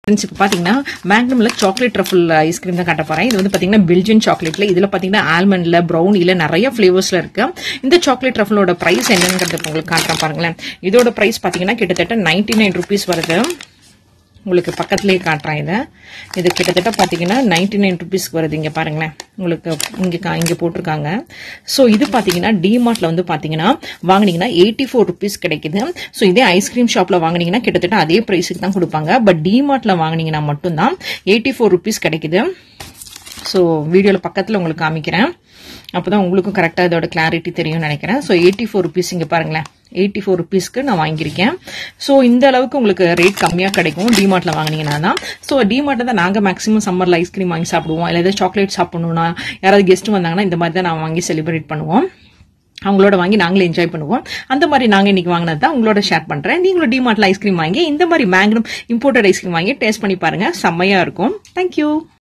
friends இப்போ பார்த்தீங்கன்னா மேக்னமில் chocolate truffle ice cream தான் காட்ட போகிறேன் இது வந்து பார்த்தீங்கன்னா பெல்ஜியன் சாக்லேட்டில் இதில் பார்த்தீங்கன்னா ஆல்மண்டில் ப்ரௌனியில் நிறைய ஃப்ளேவர்ஸில் இருக்கு இந்த சாக்லேட் ட்ரஃபிளோட ப்ரைஸ் என்னங்கிறது உங்களுக்கு காட்டுறேன் பாருங்களேன் இதோட ப்ரைஸ் பார்த்தீங்கன்னா கிட்டத்தட்ட நைன்டி நைன் ருபீஸ் வருது உங்களுக்கு பக்கத்துலேயே காட்டுறேன் இதை இது கிட்டத்தட்ட பார்த்தீங்கன்னா நைன்டி நைன் ருபீஸ்க்கு வருது இங்கே பாருங்களேன் உங்களுக்கு இங்கே கா இங்கே போட்டிருக்காங்க ஸோ இது பார்த்தீங்கன்னா டிமார்ட்டில் வந்து பார்த்தீங்கன்னா வாங்கினீங்கன்னா எயிட்டி ஃபோர் ருபீஸ் கிடைக்குது ஸோ இதே ஐஸ்கிரீம் ஷாப்பில் வாங்கினீங்கன்னா கிட்டத்தட்ட அதே ப்ரைஸுக்கு தான் கொடுப்பாங்க பட் டிமார்ட்டில் வாங்கினீங்கன்னா மட்டும்தான் எயிட்டி ஃபோர் ருபீஸ் கிடைக்குது ஸோ வீடியோவில் பக்கத்தில் உங்களுக்கு காமிக்கிறேன் அப்போ தான் உங்களுக்கும் கரெக்டாக இதோட கிளாரிட்டி தெரியும்னு நினைக்கிறேன் ஸோ எயிட்டி ஃபோர் ருபீஸ் இங்கே பாருங்களேன் எயிட்டி ஃபோர் ருபீஸ்க்கு நான் வாங்கியிருக்கேன் ஸோ இந்த அளவுக்கு உங்களுக்கு ரேட் கம்மியாக கிடைக்கும் டிமார்ட்டில் வாங்கினீங்கன்னா தான் ஸோ டிமார்ட்டில் தான் நாங்கள் மேக்ஸிமம் சம்மரில் ஐஸ்கிரீம் வாங்கி சாப்பிடுவோம் இல்லை ஏதாவது சாக்லேட் சாப்பிடணும்னா யாராவது கெஸ்ட் வந்தாங்கன்னா இந்த மாதிரி தான் நான் வாங்கி செலிப்ரேட் பண்ணுவோம் அவங்களோட வாங்கி நாங்களே என்ஜாய் பண்ணுவோம் அந்த மாதிரி நாங்கள் இன்னைக்கு வாங்கினது தான் உங்களோட ஷேர் பண்ணுறேன் நீங்களும் டிமார்ட்டில் ஐஸ்கிரீம் வாங்கி இந்த மாதிரி மேக்னம் இம்போர்ட்டட் ஐஸ்கிரீம் வாங்கி டேஸ்ட் பண்ணி பாருங்க செம்மையாக இருக்கும் தேங்க்யூ